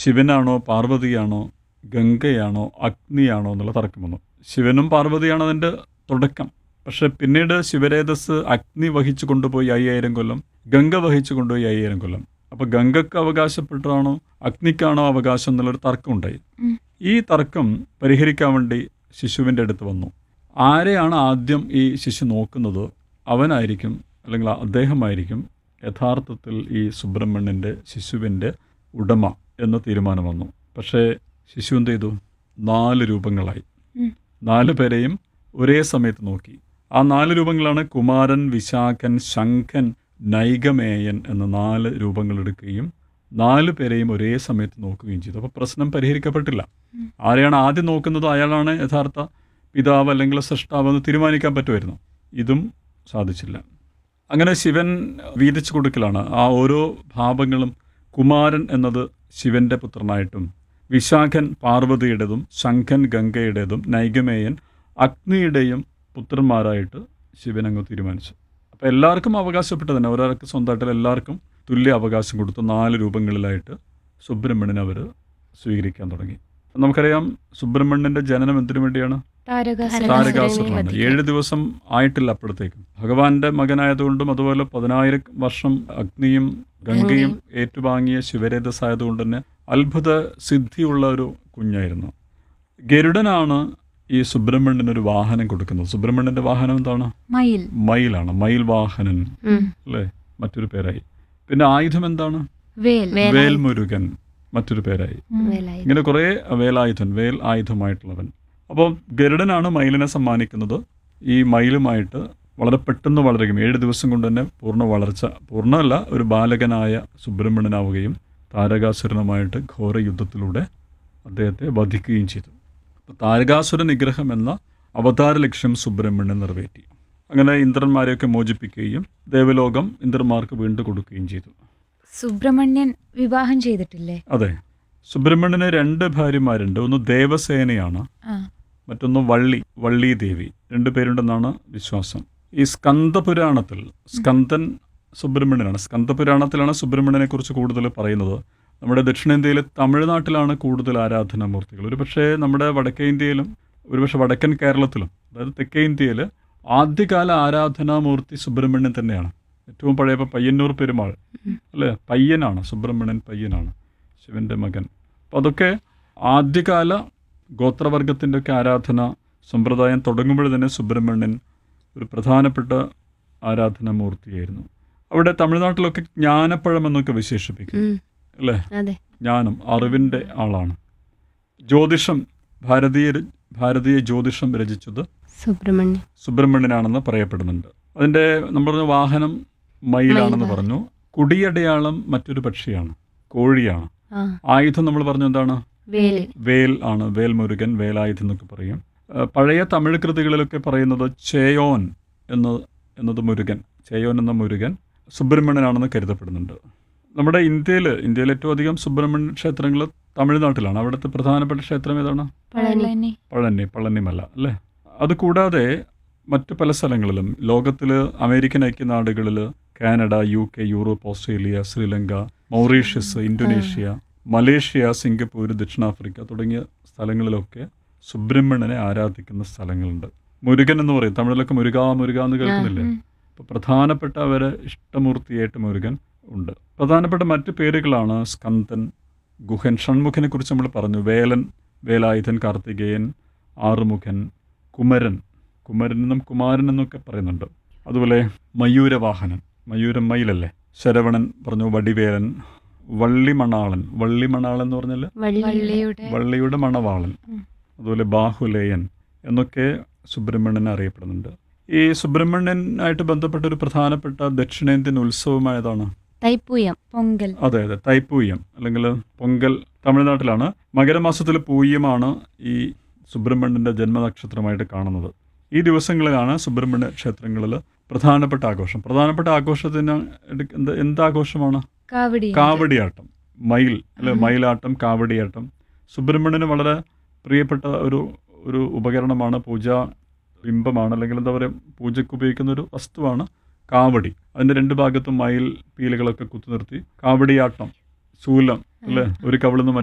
ശിവനാണോ പാർവതിയാണോ ഗംഗയാണോ അഗ്നിയാണോ എന്നുള്ള തർക്കം വന്നു ശിവനും പാർവതിയാണ് അതിൻ്റെ തുടക്കം പക്ഷെ പിന്നീട് ശിവരേതസ് അഗ്നി വഹിച്ചു കൊണ്ടുപോയി അയ്യായിരം കൊല്ലം ഗംഗ വഹിച്ചു കൊണ്ടുപോയി അയ്യായിരം കൊല്ലം അപ്പോൾ ഗംഗക്ക് അവകാശപ്പെട്ടാണോ അഗ്നിക്കാണോ അവകാശം എന്നുള്ളൊരു തർക്കം ഉണ്ടായി ഉം. ഈ തർക്കം പരിഹരിക്കാൻ വേണ്ടി ശിശുവിൻ്റെ അടുത്ത് വന്നു ആരെയാണ് ആദ്യം ഈ ശിശു നോക്കുന്നത് അവനായിരിക്കും അല്ലെങ്കിൽ അദ്ദേഹമായിരിക്കും യഥാർത്ഥത്തിൽ ഈ സുബ്രഹ്മണ്യൻ്റെ ശിശുവിൻ്റെ ഉടമ എന്ന തീരുമാനം വന്നു പക്ഷേ ശിശു എന്ത് ചെയ്തു നാല് രൂപങ്ങളായി ഉം. നാല് പേരെയും ഒരേ സമയത്ത് നോക്കി ആ നാല് രൂപങ്ങളാണ് കുമാരൻ വിശാഖൻ ശംഖൻ നൈകമേയൻ എന്ന നാല് രൂപങ്ങൾ എടുക്കുകയും നാല് പേരെയും ഒരേ സമയത്ത് നോക്കുകയും ചെയ്തു അപ്പോൾ പ്രശ്നം പരിഹരിക്കപ്പെട്ടില്ല ഉം. ആരെയാണ് ആദ്യം നോക്കുന്നത് അയാളാണ് യഥാർത്ഥ പിതാവ് അല്ലെങ്കിൽ സൃഷ്ടാവ് എന്ന് തീരുമാനിക്കാൻ പറ്റുമായിരുന്നു ഇതും സാധിച്ചില്ല അങ്ങനെ ശിവൻ വീതിച്ചു കൊടുക്കലാണ് ആ ഓരോ ഭാവങ്ങളും കുമാരൻ എന്നത് ശിവന്റെ പുത്രനായിട്ടും വിശാഖൻ പാർവതിയുടേതും ശംഖൻ ഗംഗയുടേതും നൈഗമേയൻ അഗ്നിയുടെയും പുത്രന്മാരായിട്ട് ശിവൻ അങ്ങ് തീരുമാനിച്ചു അപ്പോൾ എല്ലാവർക്കും അവകാശപ്പെട്ട തന്നെ ഒരാൾക്ക് സ്വന്തമായിട്ട് എല്ലാവർക്കും തുല്യ അവകാശം കൊടുത്ത് നാല് രൂപങ്ങളിലായിട്ട് സുബ്രഹ്മണ്യനെ അവർ സ്വീകരിക്കാൻ തുടങ്ങി നമുക്കറിയാം സുബ്രഹ്മണ്യന്റെ ജനനം എന്തിനു വേണ്ടിയാണ് താരകാസുരനെ താരകാസുരനാണ് വധിക്കാൻ. ഏഴ് ദിവസം ആയിട്ടില്ല അപ്പോഴത്തേക്കും ഭഗവാന്റെ മകനായതുകൊണ്ടും അതുപോലെ പതിനായിരം വർഷം അഗ്നിയും ഗംഗയും ഏറ്റുവാങ്ങിയ ശിവരേതസ് ആയതുകൊണ്ട് തന്നെ അത്ഭുത സിദ്ധിയുള്ള ഒരു കുഞ്ഞായിരുന്നു ഗരുഡനാണ് ഈ സുബ്രഹ്മണ്യന് ഒരു വാഹനം കൊടുക്കുന്നത് സുബ്രഹ്മണ്യന്റെ വാഹനം എന്താണ് മയിൽ മയിലാണ് മയിൽ വാഹനൻ ഉം. അല്ലേ മറ്റൊരു പേരായി പിന്നെ ആയുധം എന്താണ് വേൽ വേലായുധൻ. വേൽമുരുകൻ മറ്റൊരു പേരായി ഉം. വേലായുധൻ. ഇങ്ങനെ കുറേ വേലായുധൻ വേൽ ആയുധമായിട്ടുള്ളവൻ അപ്പോൾ ഗരുഡനാണ് മയിലിനെ സമ്മാനിക്കുന്നത് ഈ മയിലുമായിട്ട് വളരെ പെട്ടെന്ന് വളരുകയും ഏഴ് ദിവസം കൊണ്ട് തന്നെ പൂർണ്ണ വളർച്ച പൂർണ്ണമല്ല ഒരു ബാലകനായ സുബ്രഹ്മണ്യനാവുകയും താരകാസുരനുമായിട്ട് ഘോര യുദ്ധത്തിലൂടെ അദ്ദേഹത്തെ വധിക്കുകയും ചെയ്തു അപ്പോൾ താരകാസുര നിഗ്രഹം എന്ന അവതാര ലക്ഷ്യം സുബ്രഹ്മണ്യൻ നിറവേറ്റി അങ്ങനെ ഇന്ദ്രന്മാരെയൊക്കെ മോചിപ്പിക്കുകയും ദേവലോകം ഇന്ദ്രന്മാർക്ക് വീണ്ടും കൊടുക്കുകയും ചെയ്തു സുബ്രഹ്മണ്യൻ വിവാഹം ചെയ്തിട്ടില്ലേ അതെ സുബ്രഹ്മണ്യന് രണ്ട് ഭാര്യമാരുണ്ട് ഒന്ന് ദേവസേനയാണ് ആ മറ്റൊന്ന് വള്ളി വള്ളി ദേവി രണ്ടു പേരുണ്ടെന്നാണ് വിശ്വാസം ഈ സ്കന്ദപുരാണത്തിൽ സ്കന്ദൻ സുബ്രഹ്മണ്യനാണ് സ്കന്ദപുരാണത്തിലാണ് സുബ്രഹ്മണ്യനെ കുറിച്ച് കൂടുതൽ പറയുന്നത് നമ്മുടെ ദക്ഷിണേന്ത്യയിലെ തമിഴ്നാട്ടിലാണ് കൂടുതൽ ആരാധനാമൂർത്തികൾ ഒരു പക്ഷേ നമ്മുടെ വടക്കേ ഇന്ത്യയിലും ഒരുപക്ഷെ വടക്കൻ കേരളത്തിലും അതായത് തെക്കേ ഇന്ത്യയിൽ ആദ്യകാല ആരാധനാമൂർത്തി സുബ്രഹ്മണ്യൻ തന്നെയാണ് ഏറ്റവും പഴയ ഇപ്പോൾ പയ്യന്നൂർ പെരുമാൾ അല്ലേ പയ്യനാണ് സുബ്രഹ്മണ്യൻ പയ്യനാണ് ശിവന്റെ മകൻ അപ്പോൾ അതൊക്കെ ആദ്യകാല ഗോത്രവർഗത്തിൻ്റെ ഒക്കെ ആരാധന സമ്പ്രദായം തുടങ്ങുമ്പോൾ തന്നെ സുബ്രഹ്മണ്യൻ ഒരു പ്രധാനപ്പെട്ട ആരാധനാമൂർത്തിയായിരുന്നു അവിടെ തമിഴ്നാട്ടിലൊക്കെ ജ്ഞാനപ്പഴം എന്നൊക്കെ വിശേഷിപ്പിക്കും ഉം. അല്ലേ അതെ ജ്ഞാനം അറിവിൻ്റെ ആളാണ് ജ്യോതിഷം ഭാരതീയ ഭാരതീയ ജ്യോതിഷം രചിച്ചത് സുബ്രഹ്മണ്യം സുബ്രഹ്മണ്യനാണെന്ന് പറയപ്പെടുന്നുണ്ട് അതിൻ്റെ നമ്മൾ പറഞ്ഞ വാഹനം മയിലാണെന്ന് മയിൽ പറഞ്ഞു കുടിയടയാളം മറ്റൊരു പക്ഷിയാണ് കോഴിയാണ് ആ ആയുധം നമ്മൾ പറഞ്ഞു എന്താണ് വേല് വേൽ ആണ് വേൽ മുരുകൻ വേലായുധം എന്നൊക്കെ പറയും ആ, പഴയ തമിഴ് കൃതികളിലൊക്കെ പറയുന്നത് ചേയോൻ എന്ന് എന്നത് മുരുകൻ ചേയോൻ എന്ന മുരുകൻ സുബ്രഹ്മണ്യനാണെന്ന് കരുതപ്പെടുന്നുണ്ട് നമ്മുടെ ഇന്ത്യയിൽ ഇന്ത്യയിൽ ഏറ്റവും അധികം സുബ്രഹ്മണ്യ ക്ഷേത്രങ്ങൾ തമിഴ്നാട്ടിലാണ് അവിടുത്തെ പ്രധാനപ്പെട്ട ക്ഷേത്രം ഏതാണ് പളനി. പഴനി പളനിമല അല്ലേ അതുകൂടാതെ മറ്റു പല സ്ഥലങ്ങളിലും ലോകത്തിൽ അമേരിക്കൻ ഐക്യനാടുകളിൽ Canada U K Europe Australia Sri Lanka Mauritius Indonesia Malaysia Singapore ദക്ഷിണാഫ്രിക്ക തുടങ്ങിയ സ്ഥലങ്ങളിലൊക്കെ സുബ്രഹ്മണ്യനെ ആരാധിക്കുന്ന സ്ഥലങ്ങളുണ്ട് മുരുകൻ എന്ന് പറയും തമിഴിലൊക്കെ മുരുക മുരുക എന്ന് കേൾക്കുന്നില്ലേ ഉം. അപ്പോൾ പ്രധാനപ്പെട്ട അവരെ ഇഷ്ടമൂർത്തിയായിട്ട് മുരുകൻ ഉണ്ട് പ്രധാനപ്പെട്ട മറ്റു പേരുകളാണ് സ്കന്ദൻ ഗുഹൻ ഷൺമുഖനെ കുറിച്ച് നമ്മൾ പറഞ്ഞു വേലൻ വേലായുധൻ കാർത്തികേയൻ ആറുമുഖൻ കുമരൻ കുമരൻ എന്നും കുമാരൻ എന്നൊക്കെ പറയുന്നുണ്ട് അതുപോലെ മയൂരവാഹനൻ മയൂരം മയിലല്ലേ ശരവണൻ പറഞ്ഞു വടിവേലൻ വള്ളിമണാളൻ വള്ളിമണാളൻ എന്ന് പറഞ്ഞാൽ വള്ളി വള്ളിയുടെ വള്ളിയുടെ മണവാളൻ ഉം. അതുപോലെ ബാഹുലേയൻ എന്നൊക്കെ സുബ്രഹ്മണ്യൻ അറിയപ്പെടുന്നുണ്ട് ഈ സുബ്രഹ്മണ്യനായിട്ട് ബന്ധപ്പെട്ട ഒരു പ്രധാനപ്പെട്ട ദക്ഷിണേന്ത്യൻ ഉത്സവമായതാണ് തൈപ്പൂയം പൊങ്കൽ അതെ അതെ തൈപ്പൂയം അല്ലെങ്കിൽ പൊങ്കൽ തമിഴ്നാട്ടിലാണ് മകരമാസത്തിലെ പൂയമാണ് ഈ സുബ്രഹ്മണ്യൻ്റെ ജന്മനക്ഷത്രമായിട്ട് കാണുന്നത് ഈ ദിവസങ്ങളിലാണ് സുബ്രഹ്മണ്യ ക്ഷേത്രങ്ങളിൽ പ്രധാനപ്പെട്ട ആഘോഷം പ്രധാനപ്പെട്ട ആഘോഷത്തിന് എടുക്ക- എന്ത് എന്താഘോഷമാണ് കാവടി കാവടിയാട്ടം മയിൽ അല്ലെ മയിലാട്ടം കാവടിയാട്ടം സുബ്രഹ്മണ്യന് വളരെ പ്രിയപ്പെട്ട ഒരു ഒരു ഉപകരണമാണ് പൂജാ ബിംബമാണ് അല്ലെങ്കിൽ എന്താ പറയുക പൂജയ്ക്ക് ഉപയോഗിക്കുന്ന ഒരു വസ്തുവാണ് കാവടി അതിൻ്റെ രണ്ട് ഭാഗത്തും മയിൽ പീലുകളൊക്കെ കുത്തി നിർത്തി കാവടിയാട്ടം ശൂലം അല്ലേ ഒരു കവിളുന്ന്